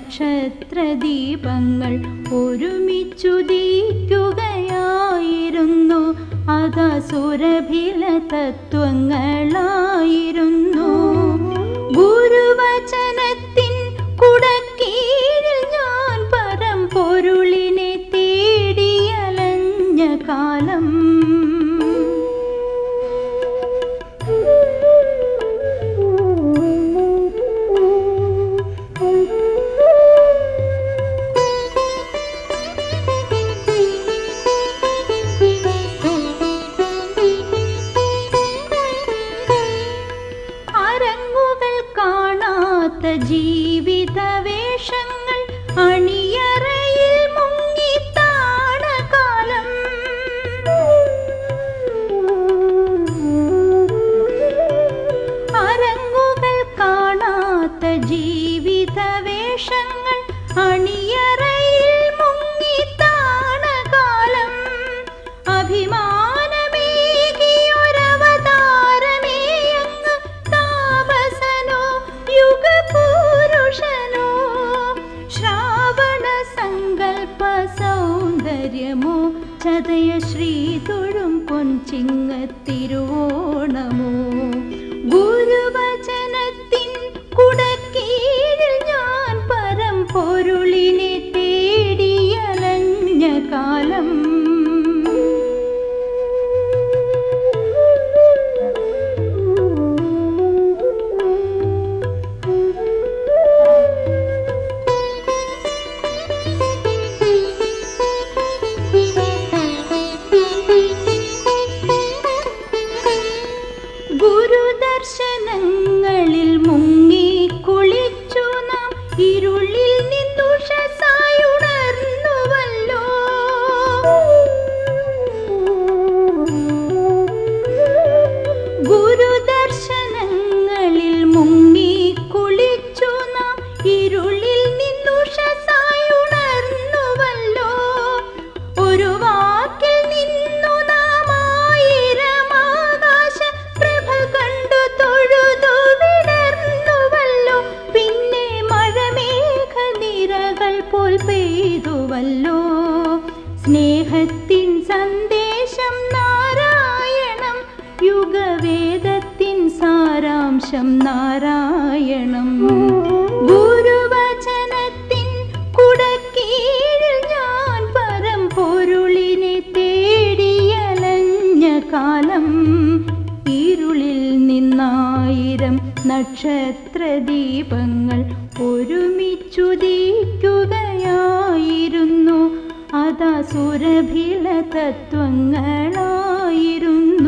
നക്ഷത്രദീപങ്ങൾ ഒരുമിച്ചുദിക്കുകയായിരുന്നു അതാ സുരഭില തത്വങ്ങളായിരുന്നു ഗുരുവചനത്തിൻ കുടക്കീഴിൽ ഞാൻ പരമ്പൊരുളിനെ തേടിയലഞ്ഞ കാലം അരങ്ങുകൾ കാണാത്ത ജീവിത വേഷങ്ങൾ അണിയറയിൽ മുങ്ങിത്താണ കാലം അരങ്ങുകൾ കാണാത്ത ജീവിത വേഷങ്ങൾ അണിയറയിൽ മുങ്ങിത്താണ കാലം അഭിമാനമേകിയൊരവതാരമേ അങ്ങ് താപസനോ യുഗപുരുഷനോ ശ്രാവണ സങ്കൽപ്പ സൗന്ദര്യമോ ചതയ ശ്രീ തൊഴും പൊൻചിങ്ങത്തിരുവോണമോ ഗുരുവചനത്തിൻ കുടക്കീഴിൽ ഞാൻ പരമ്പൊരുളിനെ തേടിയലഞ്ഞ കാലം ഗുരുദർശനങ്ങളിൽ മുങ്ങി കുളിച്ചു നാം ഇരുളിൽ നിന്നുഷസായി ഉണർന്നുവല്ലോ ഗുരുദർശനങ്ങളിൽ മുങ്ങി കുളിച്ചു നാം ഇരുളിൽ നിന്നുഷസായി ഉണർന്നുവല്ലോ ഒരു വാക്കിൽ നിന്നു നാം ആയിരം ആകാശ പ്രഭ കണ്ടു തൊഴുതു വിടർന്നുവല്ലോ പിന്നെ മഴമേഘ നിരകൾ പോൽ പെയ്തുവല്ലോ സ്നേഹത്തിൻ സന്ദേശം നാരായണം യുഗവേദത്തിൻ സാരാംശം നാരായണം ഗുരുവചനത്തിൻ കുടക്കീഴിൽ ഞാൻ പരമ്പൊരുളിനെ തേടിയലഞ്ഞ കാലം ഇരുളിൽ നിന്നായിരം നക്ഷത്രദീപങ്ങൾ ഒരുമിച്ചുദിക്കുകയായിരുന്നു അതാ സുരഭില തത്വങ്ങളായിരുന്നു